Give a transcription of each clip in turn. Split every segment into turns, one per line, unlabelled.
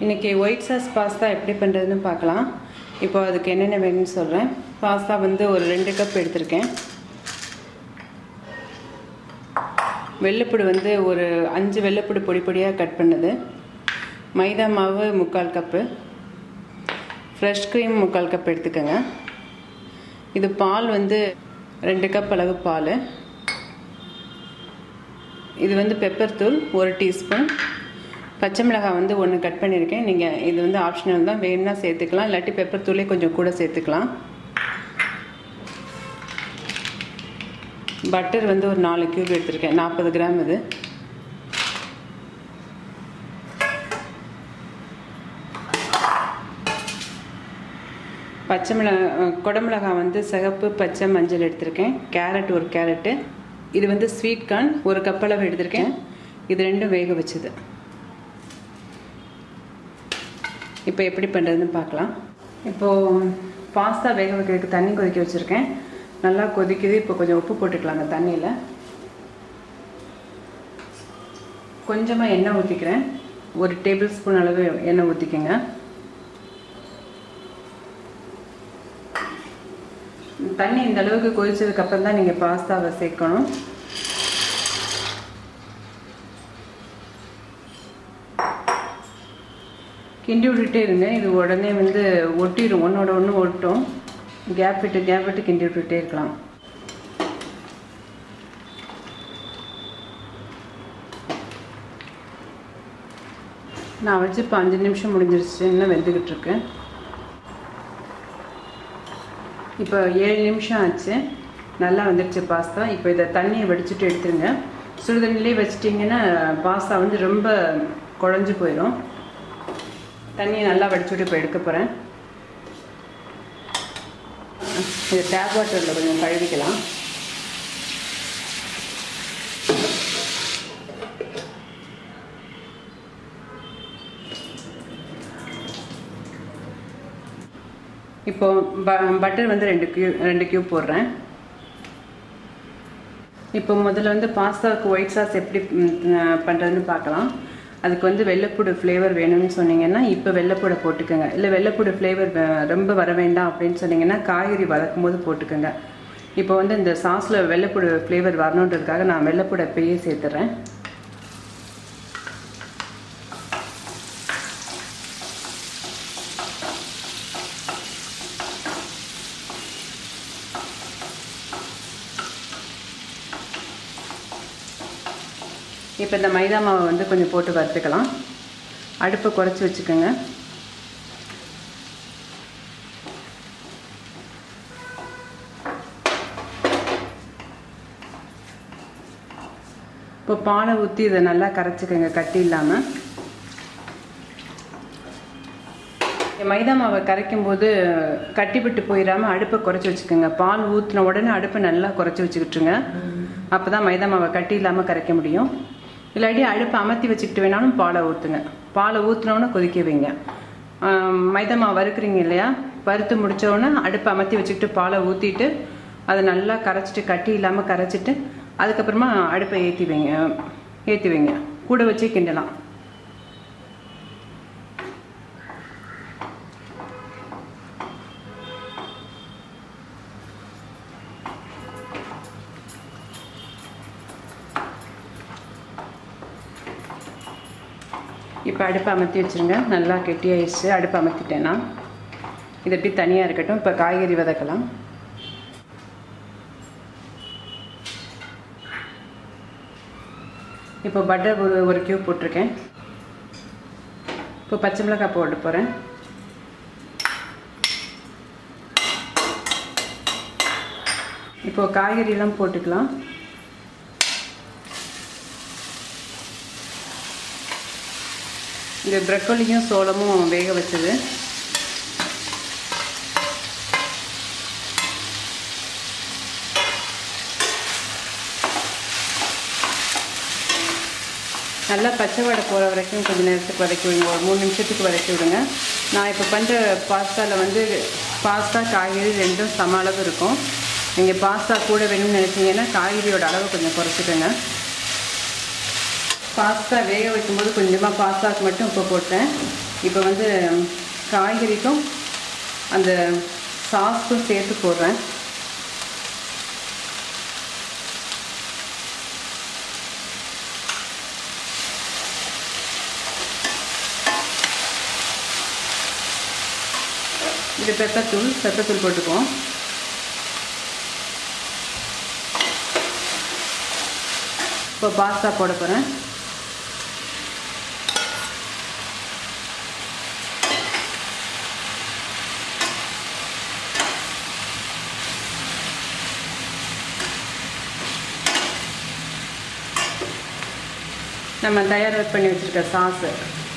இன்றைக்கி white sauce pasta எப்படி பண்ணுறதுன்னு பார்க்கலாம் இப்போ அதுக்கு என்னென்ன வேணும்னு சொல்கிறேன் பாஸ்தா வந்து ஒரு ரெண்டு கப் எடுத்திருக்கேன் வெள்ளைப்பூடு வந்து ஒரு அஞ்சு வெள்ளைப்பூடு பொடி பொடியாக கட் பண்ணது மைதா மாவு முக்கால் கப்பு ஃப்ரெஷ் க்ரீம் முக்கால் கப் எடுத்துக்கோங்க இது பால் வந்து ரெண்டு கப் அளவு பால் இது வந்து பெப்பர் தூள் ஒரு டீஸ்பூன் பச்சை மிளகாய் வந்து ஒன்று கட் பண்ணியிருக்கேன் நீங்கள் இது வந்து ஆப்ஷனல் தான் வேணும்னா சேர்த்துக்கலாம் இல்லாட்டி பெப்பர் தூளே கொஞ்சம் கூட சேர்த்துக்கலாம் பட்டர் வந்து ஒரு நாலு க்யூப் எடுத்திருக்கேன் நாற்பது கிராம் இது பச்சை மிளகாய் குடமிளகாய் வந்து சிகப்பு பச்சை மஞ்சள் எடுத்திருக்கேன் கேரட் ஒரு கேரட்டு இது வந்து ஸ்வீட் கார்ன் ஒரு கப்பளவு எடுத்திருக்கேன் இது ரெண்டும் வேக வச்சது இப்போ எப்படி பண்ணுறதுன்னு பார்க்கலாம் இப்போது பாஸ்தா வேக வைக்கிறதுக்கு தண்ணி கொதிக்க வச்சுருக்கேன் நல்லா கொதிக்குது இப்போ கொஞ்சம் உப்பு போட்டுக்கலாம் அந்த தண்ணியில் கொஞ்சமாக எண்ணெய் ஊற்றிக்கிறேன் ஒரு டேபிள் ஸ்பூன் அளவு எண்ணெய் ஊற்றிக்கோங்க தண்ணி இந்த அளவுக்கு கொதிச்சதுக்கப்புறம் தான் நீங்கள் பாஸ்தாவை சேர்க்கணும் கிண்டி விட்டுட்டே இருங்க இது உடனே வந்து ஒட்டிடும் ஒன்றோட ஒன்று ஒட்டும் கேப் விட்டு கேப் விட்டு கிண்டி விட்டுட்டே இருக்கலாம் நான் வச்சு இப்போ அஞ்சு நிமிஷம் முடிஞ்சிருச்சு இன்னும் வெந்துக்கிட்டு இருக்கேன் இப்போ ஏழு நிமிஷம் ஆச்சு நல்லா வந்துடுச்சு பாஸ்தா இப்போ இதை தண்ணியை வடிச்சுட்டு எடுத்துருங்க சுடுதண்ணிலே வச்சிட்டிங்கன்னா பாஸ்தா வந்து ரொம்ப குழஞ்சி போயிடும் தண்ணியை நல்லா வடிச்சுட்டு இப்போ எடுக்க போகிறேன் இது டேப் வாட்டரில் கொஞ்சம் கழுவிக்கலாம் இப்போ ப பட்டர் வந்து ரெண்டு கியூ ரெண்டு கியூப் போடுறேன் இப்போ முதல்ல வந்து பாஸ்தாவுக்கு ஒயிட் சாஸ் எப்படி பண்ணுறதுன்னு பார்க்கலாம் அதுக்கு வந்து வெள்ளைப்பூடு ஃப்ளேவர் வேணும்னு சொன்னீங்கன்னா இப்போ வெள்ளைப்பூடை போட்டுக்கோங்க இல்லை வெள்ளைப்பூடு ஃப்ளேவர் ரொம்ப வர வேண்டாம் அப்படின்னு சொன்னீங்கன்னா காய்கறி வதக்கும் போது போட்டுக்கோங்க இப்போ வந்து இந்த சாஸில் வெள்ளைப்பூடு ஃப்ளேவர் வரணுன்றதுக்காக நான் வெள்ளைப்பூடை இப்பயே சேர்த்துறேன் இப்போ இந்த மைதா மாவை வந்து கொஞ்சம் போட்டு வறுத்துக்கலாம் அடுப்பை குறைச்சி வச்சுக்கோங்க இப்போ பாலை ஊற்றி இதை நல்லா கரைச்சிக்கோங்க கட்டி இல்லாமல் மைதா மாவை கரைக்கும் போது கட்டிவிட்டு போயிடாமல் அடுப்பை குறைச்சி வச்சுக்கோங்க பால் ஊற்றின உடனே அடுப்பை நல்லா குறைச்சி வச்சுக்கிட்டுருங்க அப்போ தான் மைதா மாவை கட்டி இல்லாமல் கரைக்க முடியும் இல்லாட்டி அடுப்பை அமர்த்தி வச்சுக்கிட்டு வேணாலும் பாலை ஊற்றுங்க பாலை ஊற்றினோன்னே கொதிக்க வைங்க மைதா மாவு வறுக்கிறீங்க இல்லையா வறுத்து முடித்தோடனே அடுப்பை அமர்த்தி வச்சுக்கிட்டு பாலை ஊற்றிட்டு அதை நல்லா கரைச்சிட்டு கட்டி இல்லாமல் கரைச்சிட்டு அதுக்கப்புறமா அடுப்பை ஏற்றி வைங்க ஏற்றி வைங்க கூட வச்சே கிண்டலாம் இப்போ அடுப்பை அமர்த்தி வச்சுருங்க நல்லா கெட்டியாயிடுச்சு அடுப்பை அமர்த்திட்டேன்னா இது எப்படி தனியாக இருக்கட்டும் இப்போ காய்கறி வதக்கலாம் இப்போ பட்டர் ஒரு ஒரு கியூப் போட்டிருக்கேன் இப்போ பச்சை மிளகாய் போட்டு போகிறேன் இப்போ காய்கறியெல்லாம் போட்டுக்கலாம் இந்த ப்ரக்கோலியும் சோளமும் வேக வச்சது நல்லா பச்சை வடை போகிற வரைக்கும் கொஞ்சம் நேரத்துக்கு வதக்கி விடுங்க ஒரு மூணு நிமிஷத்துக்கு வதக்கி விடுங்க நான் இப்போ பண்ணுற பாஸ்தாவில் வந்து பாஸ்தா காய்கறி ரெண்டும் சம அளவு இருக்கும் நீங்கள் பாஸ்தா கூட வேணும்னு நினச்சிங்கன்னா காய்கறியோட அளவு கொஞ்சம் குறைச்சிக்கோங்க பாஸ்தா வேக வைக்கும்போது கொஞ்சமாக பாஸ்தாவுக்கு மட்டும் உப்பு போட்டேன் இப்போ வந்து காய்கறிக்கும் அந்த சாஸ்க்கும் சேர்த்து போடுறேன் இது பெப்பத்தூள் பெப்பத்தூள் போட்டுக்குவோம் இப்போ பாஸ்தா போட போகிறேன் நம்ம தயார் பண்ணி வச்சுருக்க சாஸு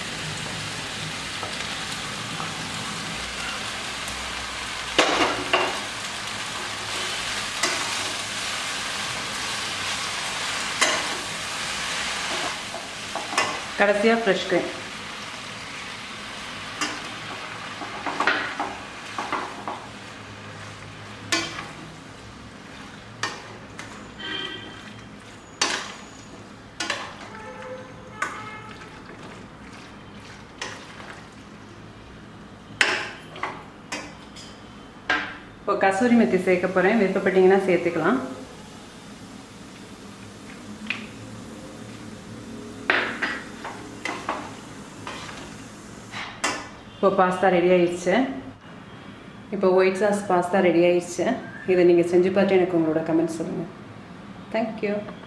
கடைசியாக ஃப்ரெஷ் க்ரீம் இப்போ கசூரி மெத்தி சேர்க்க போகிறேன் விருப்பப்பட்டீங்கன்னா சேர்த்துக்கலாம் இப்போ பாஸ்தா ரெடி ஆயிடுச்சு இப்போ ஒயிட் சாஸ் பாஸ்தா ரெடி ஆயிடுச்சு இதை நீங்கள் செஞ்சு பார்த்து எனக்கு உங்களோட கமெண்ட் சொல்லுங்கள் தேங்க்யூ